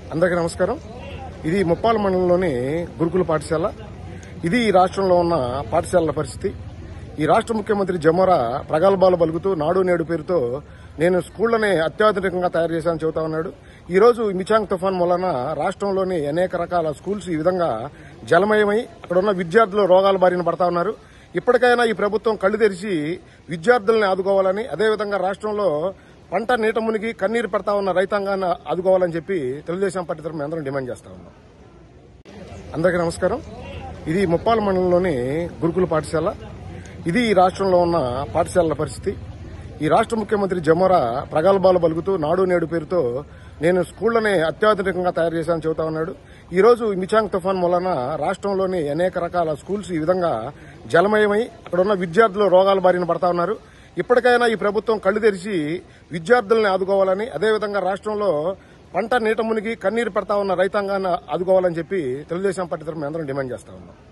అందరికీ నమస్కారం ఇది ముప్పాల మండలంలోని గురుకుల పాఠశాల ఇది ఈ రాష్ట్రంలో ఉన్న పాఠశాలల పరిస్థితి ఈ రాష్ట్ర ముఖ్యమంత్రి జమోరా ప్రగల్భాలు పలుకుతూ నాడు నేడు పేరుతో నేను స్కూళ్లని అత్యాధునికంగా తయారు చేశానని చెబుతా ఉన్నాడు ఈ రోజు మిచాంగ్ తుఫాన్ వలన రాష్ట్రంలోని అనేక రకాల స్కూల్స్ ఈ విధంగా జలమయమై అక్కడ ఉన్న విద్యార్థులు రోగాల బారిన పడతా ఉన్నారు ఇప్పటికైనా ఈ ప్రభుత్వం కళ్లు తెరిచి విద్యార్థుల్ని ఆదుకోవాలని అదేవిధంగా రాష్ట్రంలో పంట నీట మునిగి కన్నీరు పెడతా ఉన్న రైతాంగాన్ని ఆదుకోవాలని చెప్పి తెలుగుదేశం పార్టీ తరఫున అందరం డిమాండ్ చేస్తా ఉన్నాం అందరికీ నమస్కారం ఇది ముప్పాల మండలంలోని గురుకుల పాఠశాల ఇది ఈ రాష్ట్రంలో ఉన్న పాఠశాలల పరిస్థితి ఈ రాష్ట్ర ముఖ్యమంత్రి జమోరా ప్రగల్భాలు పలుకుతూ నాడు నేడు పేరుతో నేను స్కూళ్లని అత్యాధునికంగా తయారు చేశానని చెబుతా ఉన్నాడు ఈ రోజు మిచాంగ్ తుఫాన్ వలన రాష్ట్రంలోని అనేక రకాల స్కూల్స్ ఈ విధంగా జలమయమై అక్కడ ఉన్న విద్యార్థులు రోగాల బారిన పడతా ఉన్నారు ఇప్పటికైనా ఈ ప్రభుత్వం కళ్లు తెరిచి విద్యార్థుల్ని ఆదుకోవాలని అదేవిధంగా రాష్ట్రంలో పంట నీట మునిగి కన్నీరు పెడతా ఉన్న రైతాంగాన్ని ఆదుకోవాలని చెప్పి తెలుగుదేశం పార్టీ తరఫున అందరం డిమాండ్ చేస్తా ఉన్నాం